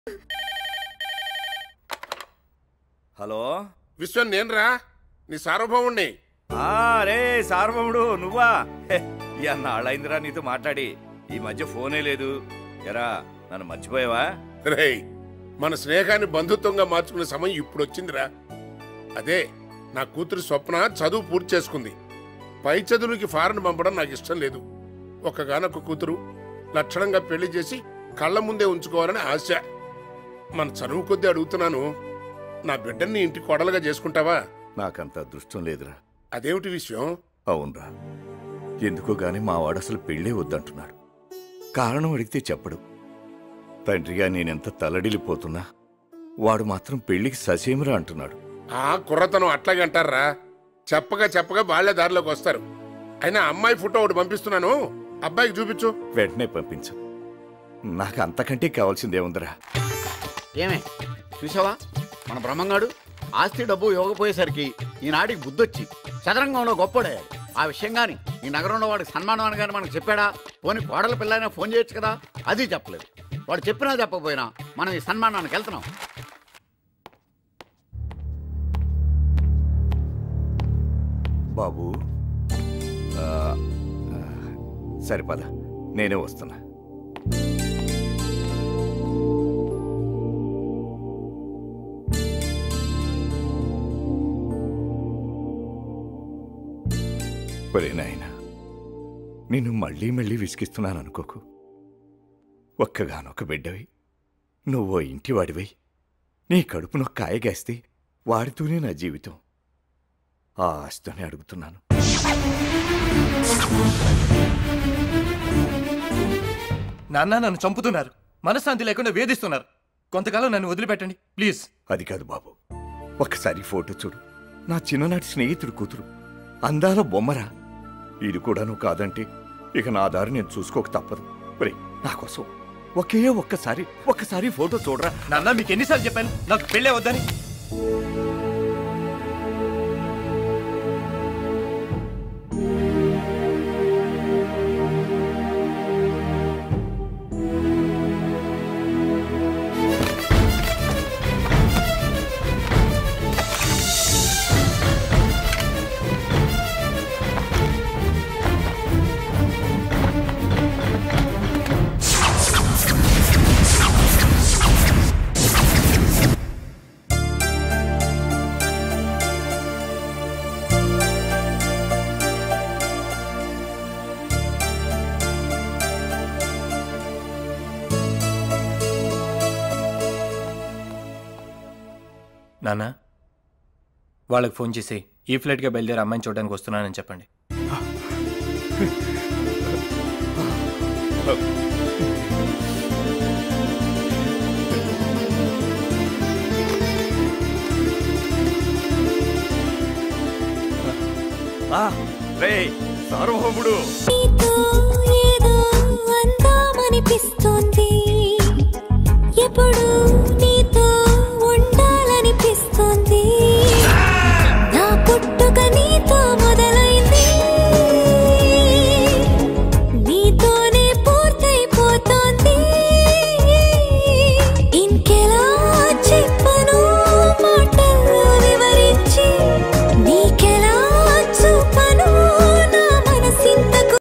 hello విశ్వం నేనురా నీ సార్వభౌముణ్ణి ఆ రే సార్వముడు నువ్వా హె, ఎన్నాళ్ళైందిరా నీతో మాట్లాడి ఈ మధ్య ఫోనే లేదు ఎరా నన్ను మర్చిపోయావా రేయ్ మన స్నేహాన్ని బంధుత్వంగా మార్చుకునే సమయం ఇప్పుడు వచ్చిందిరా అదే నా కూతురు స్వప్న చదువు పూర్తి చేసుకుంది పై చదువులకి ఫారెన్ పంపడం నాకు ఇష్టం లేదు ఒక్కగానొక్క కూతురు లక్షణంగా పెళ్లి చేసి కళ్ళ ముందే ఉంచుకోవాలని ఆశ మన చదువు కొద్దీ అడుగుతున్నాను నా బిడ్డని ఇంటి కొడలుగా చేసుకుంటావా నాకంత అదృష్టం లేదురా అదేమిటి విషయం అవునరా ఎందుకో గాని మా వాడు అసలు పెళ్ళే వద్దంటున్నాడు కారణం అడిగితే చెప్పడు తండ్రిగా నేనెంత తల్లడిల్లిపోతున్నా వాడు మాత్రం పెళ్లికి ససేమిరా అంటున్నాడు ఆ కుర్రతనం అట్లాగే అంటారా చెప్పగా చెప్పగా బాళ్య దారిలోకి వస్తారు అయినా అమ్మాయి ఫోటో ఒకటి పంపిస్తున్నాను అబ్బాయికి చూపించు వెంటనే పంపించు నాకు అంతకంటే కావాల్సిందేముందిరా ఏమే చూసావా మన బ్రహ్మంగాడు ఆస్తి డబ్బు ఇవ్వకపోయేసరికి ఈనాటికి బుద్ధొచ్చి చదరంగంలో గొప్పడాడు ఆ విషయం గాని ఈ నగరంలో వాడికి సన్మానం అని కానీ మనకు చెప్పాడా పోనీ కోడల పిల్లైనా ఫోన్ చేయొచ్చు కదా అది చెప్పలేదు వాడు చెప్పినా చెప్పకపోయినా మనం ఈ సన్మానానికి వెళ్తున్నాం బాబు ఆ, ఆ, సరే పద నేనే వస్తున్నా ఒరే నాయనా నిన్ను మళ్ళీ మళ్ళీ విసిగిస్తున్నాను అనుకోకు ఒక్కగానొక్క బిడ్డవి నువ్వో ఇంటివాడివై నీ కడుపునొ కాయగాస్తే వాడితోనే నా జీవితం ఆ ఆస్తిని అడుగుతున్నాను నాన్న నన్ను చంపుతున్నారు మనశ్శాంతి లేకుండా వేధిస్తున్నారు కొంతకాలం నన్ను వదిలిపెట్టండి ప్లీజ్ అది కాదు బాబు ఒక్కసారి ఫోటో చూడు నా చిన్ననాటి స్నేహితుడు కూతురు అందాల బొమ్మరా ఇది కూడా నువ్వు కాదంటే ఇక నా దారి నేను చూసుకోక తప్పదు ఒరే నా కోసం ఒకే ఒక్కసారి ఒక్కసారి ఫోటో చూడరా నాన్న మీకు ఎన్నిసార్లు చెప్పాను నాకు పెళ్ళే వద్దని నాన్న వాళ్ళకి ఫోన్ చేసి ఈ ఫ్లైట్గా బయలుదేరి అమ్మాయిని చూడడానికి వస్తున్నానని చెప్పండి రే సార్వభౌముడు